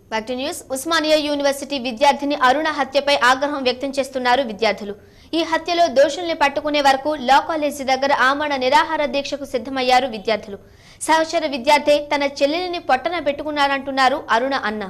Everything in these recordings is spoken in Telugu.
Back to news Osmania university విద్యార్థిని అరుణ హత్యపై ఆగ్రహం వ్యక్తం చేస్తున్నారు విద్యార్థులు ఈ హత్యలో దోషుల్ని పట్టుకునే వరకు లా కాలేజీ దగ్గర ఆమరణ నిరాహార దీక్షకు సిద్ధమయ్యారు విద్యార్థులు సహచర విద్యార్థి తన చెల్లెలిని పొట్టన పెట్టుకున్నారంటున్నారు అరుణ అన్న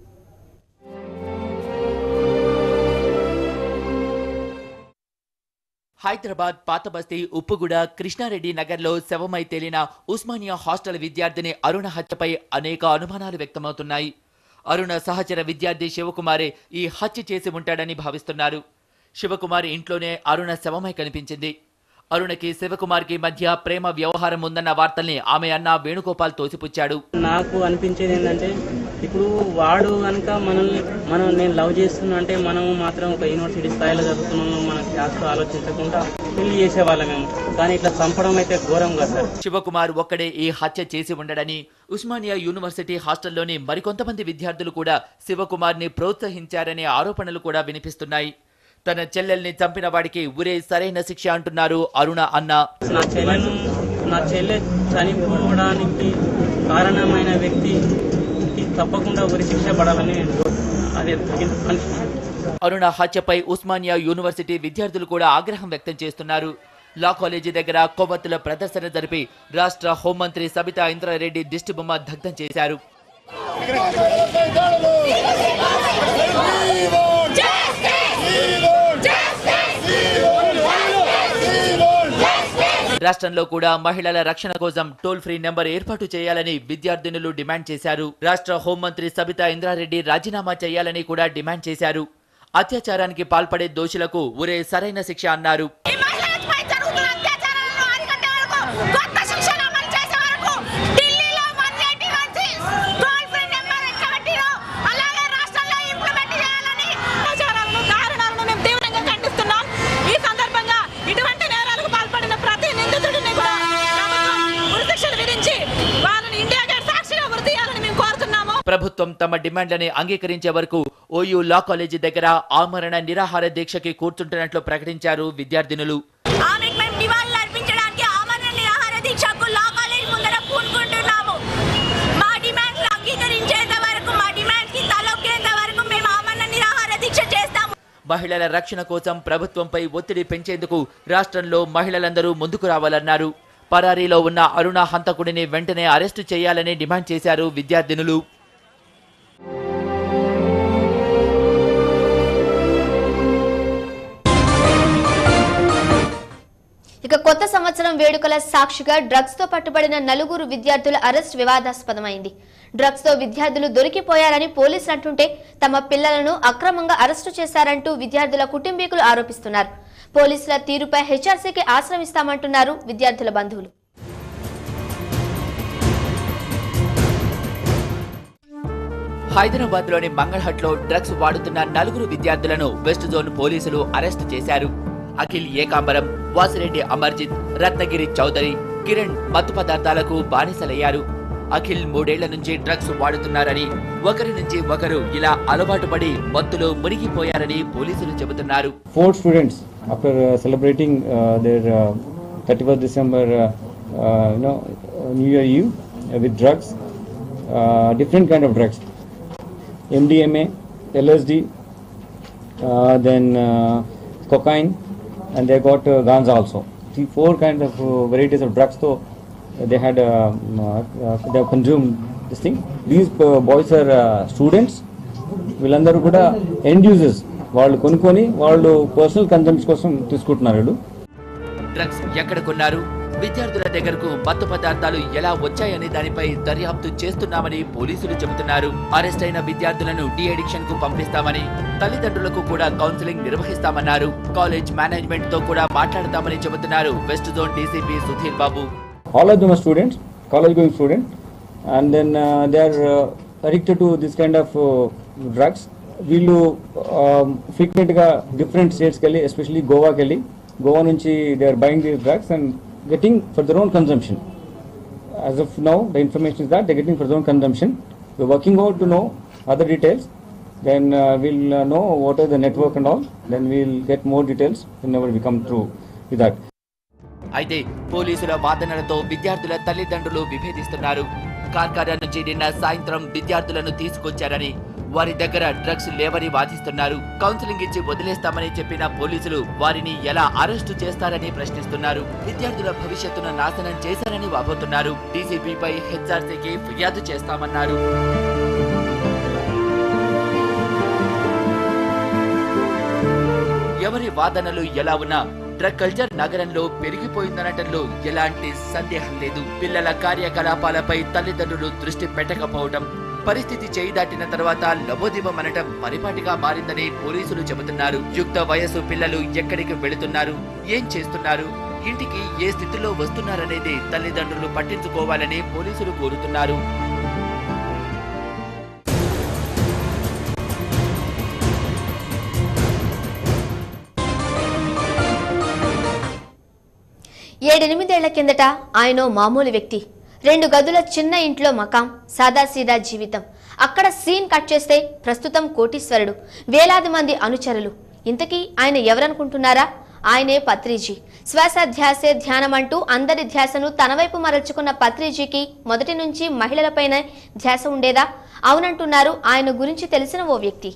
హైదరాబాద్ పాతబస్తీ ఉప్పుగూడ కృష్ణారెడ్డి నగర్లో శవమై తేలిన ఉస్మానియా హాస్టల్ విద్యార్థిని అరుణ హత్యపై అనేక అనుమానాలు వ్యక్తమవుతున్నాయి అరుణ సహచర విద్యార్థి శివకుమారే ఈ హత్య చేసి ఉంటాడని భావిస్తున్నారు శివకుమార్ ఇంట్లోనే అరుణ శవమై కనిపించింది అరుణకి శివకుమార్కి మధ్య ప్రేమ వ్యవహారం ఉందన్న వార్తల్ని ఆమె అన్న వేణుగోపాల్ తోసిపుచ్చాడు నాకు అనిపించేది ఏంటంటే ఇప్పుడు వాడు కనుక మనల్ని మనం నేను లవ్ చేస్తున్నా అంటే మనం మాత్రం ఒక యూనివర్సిటీ స్థాయిలో చదువుతున్నాం మన క్లాస్లో ఆలోచించకుండా పెళ్లి చేసేవాళ్ళమేమో కానీ ఇట్లా చంపడం అయితే ఘోరం కదా సార్ శివకుమార్ ఒక్కడే ఈ హత్య చేసి ఉండడని ఉస్మానియా యూనివర్సిటీ హాస్టల్లోని మరికొంతమంది విద్యార్థులు కూడా శివకుమార్ని ప్రోత్సహించారనే ఆరోపణలు కూడా వినిపిస్తున్నాయి తన చెల్లెల్ని చంపిన వాడికి ఉరే సరైన శిక్ష అంటున్నారు అరుణ అన్న నా చెల్లెను నా చెల్లె చనిపోవడానికి కారణమైన వ్యక్తికి తప్పకుండా ఉరి శిక్ష పడాలని అది అరుణ హత్యపై ఉస్మానియా యూనివర్సిటీ విద్యార్థులు కూడా ఆగ్రహం వ్యక్తం చేస్తున్నారు లా కాలేజీ దగ్గర కొవ్వొత్తుల ప్రదర్శన జరిపి రాష్ట్ర హోంమంత్రి సబితా ఇంద్రారెడ్డి దిష్టిబొమ్మ దగ్ధం చేశారు రాష్ట్రంలో కూడా మహిళల రక్షణ కోసం టోల్ ఫ్రీ నెంబర్ ఏర్పాటు చేయాలని విద్యార్థినులు డిమాండ్ చేశారు రాష్ట్ర హోంమంత్రి సబితా ఇంద్రారెడ్డి రాజీనామా చేయాలని కూడా డిమాండ్ చేశారు అత్యాచారానికి పాల్పడే దోషులకు ఒరే సరైన శిక్ష అన్నారు ఈ మహిళలపై జరుగుతున్న అత్యాచారాలను అరికట్టే వరకు, కొత్త శిక్షణ అమలు చేసే వరకు ఢిల్లీలో 181 టోల్ ఫ్రీ నెంబర్ ఎక్కబెట్టిరో, అలాగే రాష్ట్రంలో ఇంప్లిమెంట్ చేయాలని అత్యాచారాలను, దారుణాలను మేము తీవ్రంగా ఖండిస్తున్నాం. ఈ సందర్భంగా ఇటువంటి నేరాలకు పాల్పడిన ప్రతి నిందితుడిని కూడా ప్రభుత్వం ఉరిశిక్షలు విధించి వాళ్ళని ఇండియా గేట్ సాక్షిగా ఉరి తీయాలని మేము కోరుతున్నాము ప్రభుత్వం తమ డిమాండ్లని అంగీకరించే వరకు ఓయూ లా కాలేజీ దగ్గర ఆమరణ నిరాహార దీక్షకి కూర్చుంటున్నట్లు ప్రకటించారు విద్యార్థినులు ఆమెకు మేము నివాళులు అర్పించడానికి ఆమరణ నిరాహార దీక్షకు లా కాలేజ్ ముందర పూనుకుంటున్నాము మా డిమాండ్లు అంగీకరించేంత వరకు మా డిమాండ్స్ కి తలొక్కేంత వరకు మేము ఆమరణ నిరాహార దీక్ష చేస్తాము మహిళల రక్షణ కోసం ప్రభుత్వంపై ఒత్తిడి పెంచేందుకు రాష్ట్రంలో మహిళలందరూ ముందుకు రావాలన్నారు పరారీలో ఉన్న అరుణ హంతకుడిని వెంటనే అరెస్టు చేయాలని డిమాండ్ చేశారు విద్యార్థినులు ఇక కొత్త సంవత్సరం వేడుకల సాక్షిగా డ్రగ్స్ తో పట్టుబడిన నలుగురు విద్యార్థుల అరెస్ట్ వివాదాస్పదమైంది డ్రగ్స్ తో విద్యార్థులు దొరికిపోయారని పోలీసులు అంటుంటే తమ పిల్లలను అక్రమంగా అరెస్టు చేశారంటూ విద్యార్థుల కుటుంబీకులు ఆరోపిస్తున్నారు పోలీసుల తీరుపై హెచ్ఆర్సీకి ఆశ్రమిస్తామంటున్నారు విద్యార్థుల బంధువులు హైదరాబాద్ లోని మంగళహట్ లో డ్రగ్స్ వాడుతున్న నలుగురు విద్యార్థులను వెస్ట్ జోన్ పోలీసులు అరెస్టు చేశారు అఖిల్ ఏకాంబరం వాసిరెడ్డి అమర్జిత్ రత్నగిరి చౌదరి కిరణ్ మత్తు పదార్థాలకు బానిసలయ్యారు అఖిల్ మూడేళ్ల నుంచి డ్రగ్స్ వాడుతున్నారని ఒకరి నుంచి ఒకరు ఇలా అలవాటు పడి మత్తులో మునిగిపోయారని పోలీసులు చెబుతున్నారు four students after uh, celebrating uh, their uh, 31st December, uh, uh, you know, uh, New Year Eve uh, with drugs, uh, different kind of drugs, MDMA, LSD, uh, then uh, cocaine, and they got uh, ganja also. See, four kind of uh, varieties of drugs. So they had uh, uh, they have consumed this thing. These uh, boys are uh, students. వీళ్ళందరూ కూడా ఎండ్ యూజర్స్ వాళ్ళు కొనుక్కొని వాళ్ళు పర్సనల్ కన్సంప్షన్ కోసం తీసుకుంటున్నారు వీళ్ళు డ్రగ్స్ ఎక్కడ కొన్నారు విద్యార్థుల దగ్గరకు మత్తు పదార్థాలు ఎలా వచ్చాయనే దానిపై దర్యాప్తు చేస్తున్నామని పోలీసులు చెబుతున్నారు అరెస్ట్ అయిన విద్యార్థులను డి అడిక్షన్ కు పంపిస్తామని తల్లిదండ్రులకు కూడా కౌన్సిలింగ్ నిర్వహిస్తామన్నారు కాలేజ్ మేనేజ్మెంట్ తో కూడా మాట్లాడతామని చెబుతున్నారు west zone DCP Sudheer Babu all of them students college going student and then they are addicted to this kind of drugs వీళ్ళు ఫ్రీక్వెంట్గా డిఫరెంట్ స్టేట్స్కి వెళ్ళి ఎస్పెషలీ గోవాకి వెళ్ళి గోవా నుంచి they are buying these drugs and getting for their own consumption as of now, the information is that they're getting for their own consumption. We're working out to know other details. Then uh, we'll uh, know what is the network and all. Then we'll get more details whenever we come through with that. అయితే పోలీసుల వాదనలతో విద్యార్థుల తల్లిదండ్రులు విభేదిస్తున్నారు కార్ఖానా నుంచి నిన్న సాయంత్రం విద్యార్థులను తీసుకొచ్చారని వారి దగ్గర డ్రగ్స్ లేవని వాదిస్తున్నారు కౌన్సిలింగ్ ఇచ్చి వదిలేస్తామని చెప్పిన పోలీసులు వారిని ఎలా అరెస్టు చేస్తారని ప్రశ్నిస్తున్నారు విద్యార్థుల భవిష్యత్తును నాశనం చేశారని వాపోతున్నారు డీసీపీపై హెచ్ఆర్సీకి ఫిర్యాదు చేస్తామన్నారు ఎవరి వాదనలు ఎలా ఉన్నా డ్రగ్ కల్చర్ నగరంలో పెరిగిపోయిందనటంలో ఎలాంటి సందేహం లేదు పిల్లల కార్యకలాపాలపై తల్లిదండ్రులు దృష్టి పెట్టకపోవడం పరిస్థితి చేయి దాటిన తర్వాత లబోదిబమనటం పరిపాటిగా మారిందని పోలీసులు చెబుతున్నారు యుక్త వయసు పిల్లలు ఎక్కడికి వెళుతున్నారు ఏం చేస్తున్నారు ఇంటికి ఏ స్థితిలో వస్తున్నారనేది తల్లిదండ్రులు పట్టించుకోవాలని పోలీసులు కోరుతున్నారు ఏడెనిమిదేళ్ల కిందట ఆయన మామూలు వ్యక్తి రెండు గదుల చిన్న ఇంట్లో మకాం సాదాసీదా జీవితం అక్కడ సీన్ కట్ చేస్తే ప్రస్తుతం కోటీశ్వరుడు వేలాది మంది అనుచరులు ఇంతకీ ఆయన ఎవరనుకుంటున్నారా ఆయనే పత్రిజీ శ్వాస ధ్యాసే ధ్యానం అంటూ అందరి ధ్యాసను తన వైపు మరల్చుకున్న పత్రిజీకి మొదటి నుంచి మహిళలపైన ధ్యాస ఉండేదా అవునంటున్నారు ఆయన గురించి తెలిసిన ఓ వ్యక్తి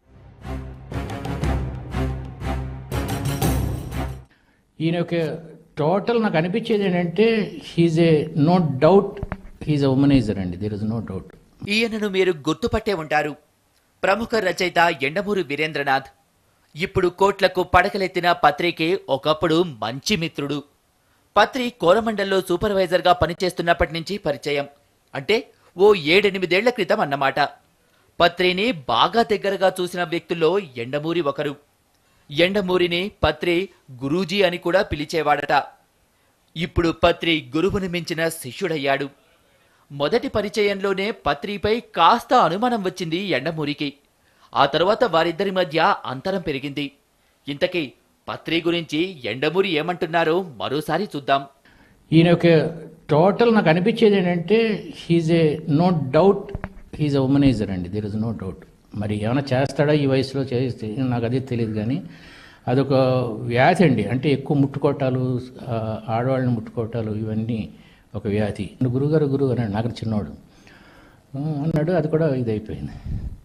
ఈయన యొక్క టోటల్ నాకు అనిపించేది ఏంటంటే he's a no doubt he's a womaniser అండి దేర్ ఇస్ నో డౌట్ ఈయనను మీరు గుర్తుపట్టే ఉంటారు ప్రముఖ రచయిత ఎండమూరి వీరేంద్రనాథ్ ఇప్పుడు కోట్లకు పడకలెత్తిన పత్రికే ఒకప్పుడు మంచి మిత్రుడు పత్రి కోరమండల్లో సూపర్వైజర్గా పనిచేస్తున్నప్పటి నుంచి పరిచయం అంటే ఓ ఏడెనిమిదేళ్ల క్రితం అన్నమాట పత్రిని బాగా దగ్గరగా చూసిన వ్యక్తుల్లో ఎండమూరి ఒకరు ఎండమూరిని పత్రి గురూజీ అని కూడా పిలిచేవాడట ఇప్పుడు పత్రి గురువును మించిన శిష్యుడయ్యాడు మొదటి పరిచయంలోనే పత్రిపై కాస్త అనుమానం వచ్చింది ఎండమూరికి ఆ తర్వాత వారిద్దరి మధ్య అంతరం పెరిగింది ఇంతకీ పత్రి గురించి ఎండమూరి ఏమంటున్నారో మరోసారి చూద్దాం ఈయన యొక్క టోటల్ నాకు అనిపించేది ఏంటంటే he's a no doubt he's a womaniser అండి దేర్ ఇస్ నో డౌట్ మరి ఏమైనా చేస్తాడా ఈ వయసులో చేస్తే నాకు అదే తెలియదు కానీ అదొక వ్యాధి అండి అంటే ఎక్కువ ముట్టుకోవటాలు ఆ, ఆడవాళ్ళని ముట్టుకోవటాలు ఇవన్నీ ఒక వ్యాధి గురుగారు గురువు అన్నాడు నాకు చిన్నవాడు "ఆ," అన్నాడు అది కూడా ఇది అయిపోయింది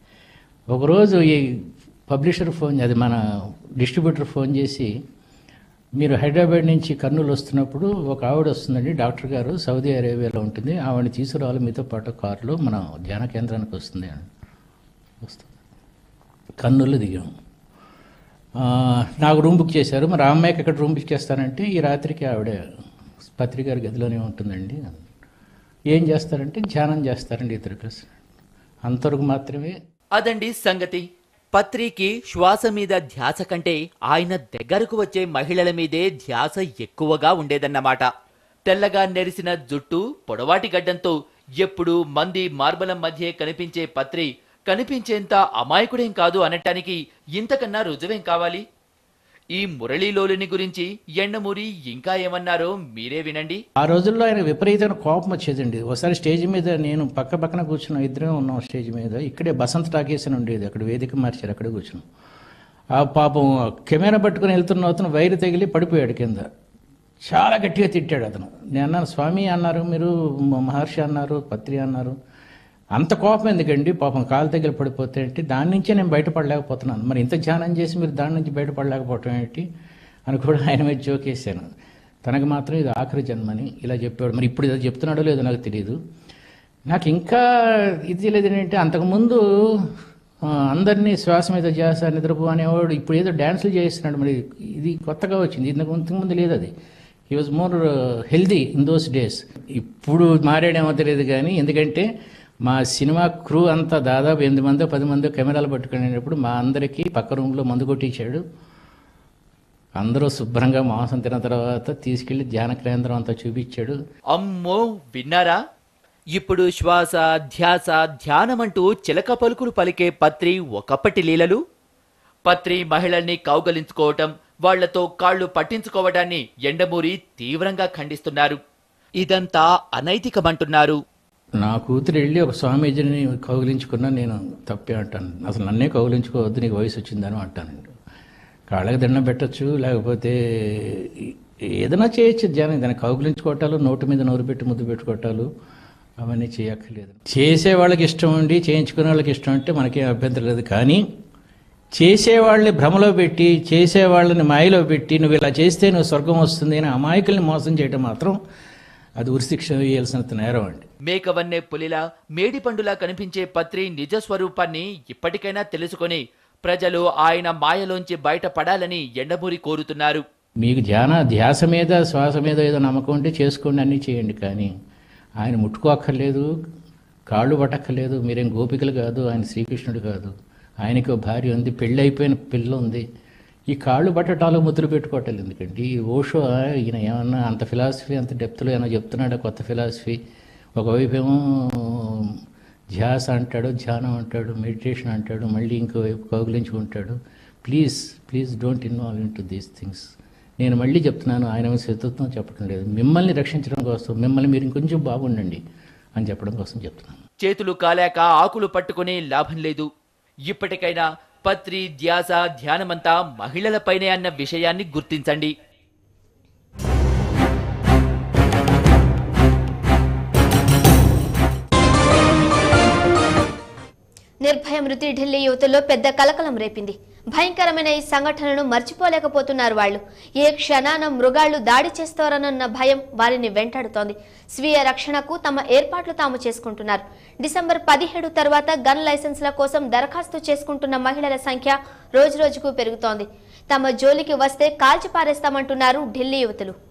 ఒకరోజు ఈ పబ్లిషర్ ఫోన్ అది మన డిస్ట్రిబ్యూటర్ ఫోన్ చేసి మీరు హైదరాబాద్ నుంచి కర్నూలు వస్తున్నప్పుడు ఒక ఆవిడ వస్తుందండి డాక్టర్ గారు సౌదీ అరేబియాలో ఉంటుంది ఆవిడని తీసుకురావాలి మీతో పాటు కారులో మన ధ్యాన కేంద్రానికి వస్తుంది అని వస్తుంది కర్నూలు దిగాం ఆ, నాకు రూమ్ బుక్ చేశారు మరి ఆ అమ్మాయికి ఎక్కడ రూమ్ బుక్ చేస్తానంటే ఈ రాత్రికి ఆవిడ పత్రికారి గదిలోనే ఉంటుందండి ఏం చేస్తారంటే ధ్యానం చేస్తారండి ఇద్దరు కలిసి అంతవరకు మాత్రమే అదండి సంగతి పత్రికి శ్వాస మీద ధ్యాస కంటే ఆయన దగ్గరకు వచ్చే మహిళల మీదే ధ్యాస ఎక్కువగా ఉండేదన్నమాట తెల్లగా నెరిసిన జుట్టు పొడవాటి గడ్డంతో ఎప్పుడు మంది మార్బలం మధ్య కనిపించే పత్రి కనిపించేంత అమాయకుడేం కాదు అనటానికి ఇంతకన్నా రుజువేం కావాలి ఈ మురళీలోలుని గురించి ఎండమూరి ఇంకా ఏమన్నారో మీరే వినండి ఆ రోజుల్లో ఆయన విపరీతమైన కోపం వచ్చేదండి ఒకసారి స్టేజ్ మీద నేను పక్క పక్కన కూర్చున్నాం ఇద్దరే ఉన్నాం స్టేజ్ మీద ఇక్కడే బసంత్ టాకీస్ అని ఉండేది అక్కడ వేదిక మార్చారు అక్కడే కూర్చున్నాం ఆ పాపం కెమెరా పట్టుకుని వెళ్తున్న అతను వైరు తగిలి పడిపోయాడు కింద చాలా గట్టిగా తిట్టాడు అతను నేను అన్నాను స్వామి అన్నారు మీరు మ- మహర్షి అన్నారు పత్రి అన్నారు అంత కోపం ఎందుకండి పాపం కాలు తగిలి పడిపోతే ఏంటి దాని నుంచే నేను బయటపడలేకపోతున్నాను మరి ఇంత ధ్యానం చేసి మీరు దాని నుంచి బయటపడలేకపోవటం ఏంటి అని కూడా ఆయన మీద జోకేశాను తనకు మాత్రం ఇది ఆఖరి జన్మని ఇలా చెప్పాడు మరి ఇప్పుడు ఇది చెప్తున్నాడో లేదో నాకు తెలియదు నాకు ఇంకా ఇది తెలియదు ఏంటంటే అంతకుముందు ఆ, అందరినీ శ్వాస మీద ధ్యాస నిద్రపో అనేవాడు ఇప్పుడు ఏదో డ్యాన్సులు చేస్తున్నాడు మరి ఇది కొత్తగా వచ్చింది ఇంతకు ఇంతకుముందు లేదు అది he was more healthy in those days ఇప్పుడు మారాడేమో తెలియదు కానీ ఎందుకంటే మా సినిమా క్రూ అంతా దాదాపు ఎనిమిది మంది పది మంది కెమెరాలు పట్టుకునేటప్పుడు మా అందరికీ పక్క రూమ్లో మందు కొట్టించాడు అందరూ శుభ్రంగా మాంసం తిన్న తర్వాత తీసుకెళ్లి ధ్యాన కేంద్రం అంతా చూపించాడు అమ్మో విన్నారా ఇప్పుడు శ్వాస ధ్యాస ధ్యానమంటూ చిలక పలుకులు పలికే పత్రి ఒకప్పటి లీలలు పత్రి మహిళల్ని కౌగలించుకోవటం వాళ్లతో కాళ్ళు పట్టించుకోవడాన్ని ఎండమూరి తీవ్రంగా ఖండిస్తున్నారు ఇదంతా అనైతికమంటున్నారు నా కూతురు వెళ్ళి ఒక స్వామీజీని కౌగిలించుకున్నా నేను తప్పే అంటాను అసలు నన్నే కౌగిలించుకోవద్దు నీకు వయసు వచ్చిందని అంటానండి కాళ్ళకి దండం పెట్టచ్చు లేకపోతే ఏదైనా చేయొచ్చు ధ్యానం దాన్ని కౌగిలించుకోవటాలు నోటి మీద నోరు పెట్టి ముద్దు పెట్టుకోవటాలు అవన్నీ చేయక్కర్లేదు చేసే వాళ్ళకి ఇష్టం ఉండి చేయించుకునే వాళ్ళకి ఇష్టం అంటే మనకేం అభ్యంతరం లేదు కానీ చేసేవాళ్ళని భ్రమలో పెట్టి చేసేవాళ్ళని మాయలో పెట్టి నువ్వు ఇలా చేస్తే నువ్వు స్వర్గం వస్తుంది అని అమాయకుల్ని మోసం చేయడం మాత్రం అది ఉరిశిక్ష వేయాల్సినంత నేరం అండి మేకవన్నే పులిలా మేడిపండులా కనిపించే పత్రి నిజ స్వరూపాన్ని ఇప్పటికైనా తెలుసుకొని ప్రజలు ఆయన మాయలోంచి బయటపడాలని ఎండమూరి కోరుతున్నారు మీకు ధ్యాన ధ్యాస మీద శ్వాస మీద ఏదో నమ్మకం ఉంటే చేసుకోండి అన్నీ చేయండి కానీ ఆయన ముట్టుకోక్కర్లేదు కాళ్ళు పట్టక్కర్లేదు మీరేం గోపికలు కాదు ఆయన శ్రీకృష్ణుడు కాదు ఆయనకి ఒక భార్య ఉంది పెళ్ళి అయిపోయిన పిల్ల ఉంది ఈ కాళ్ళు పట్టటాలు ముద్ర పెట్టుకోవటాలు ఎందుకండి ఈ ఓషో ఈయన ఏమన్నా అంత ఫిలాసఫీ అంత డెప్త్లో ఏమో చెప్తున్నాడు కొత్త ఫిలాసఫీ ఒకవైపు ఏమో ధ్యాస అంటాడు ధ్యానం అంటాడు మెడిటేషన్ అంటాడు మళ్ళీ ఇంకోవైపు కౌగులించుకుంటాడు please please don't involve in to these things నేను మళ్ళీ చెప్తున్నాను ఆయన శత్రుత్వం చెప్పడం లేదు మిమ్మల్ని రక్షించడం కోసం మిమ్మల్ని మీరు ఇంకొంచెం బాగుండండి అని చెప్పడం కోసం చెప్తున్నాను చేతులు కాలాక ఆకులు పట్టుకునే లాభం లేదు ఇప్పటికైనా పత్రి ధ్యాస ధ్యానమంతా మహిళలపైనే అన్న విషయాన్ని గుర్తించండి నిర్భయ మృతి ఢిల్లీ యువతలో పెద్ద కలకలం రేపింది భయంకరమైన ఈ సంఘటనను మర్చిపోలేకపోతున్నారు వాళ్ళు ఏ క్షణాన మృగాళ్లు దాడి చేస్తారనన్న భయం వారిని వెంటాడుతోంది స్వీయ రక్షణకు తమ ఏర్పాట్లు తాము చేసుకుంటున్నారు డిసెంబర్ పదిహేడు తర్వాత గన్ లైసెన్స్ల కోసం దరఖాస్తు చేసుకుంటున్న మహిళల సంఖ్య రోజురోజుకు పెరుగుతోంది తమ జోలికి వస్తే కాల్చి పారేస్తామంటున్నారు ఢిల్లీ యువతులు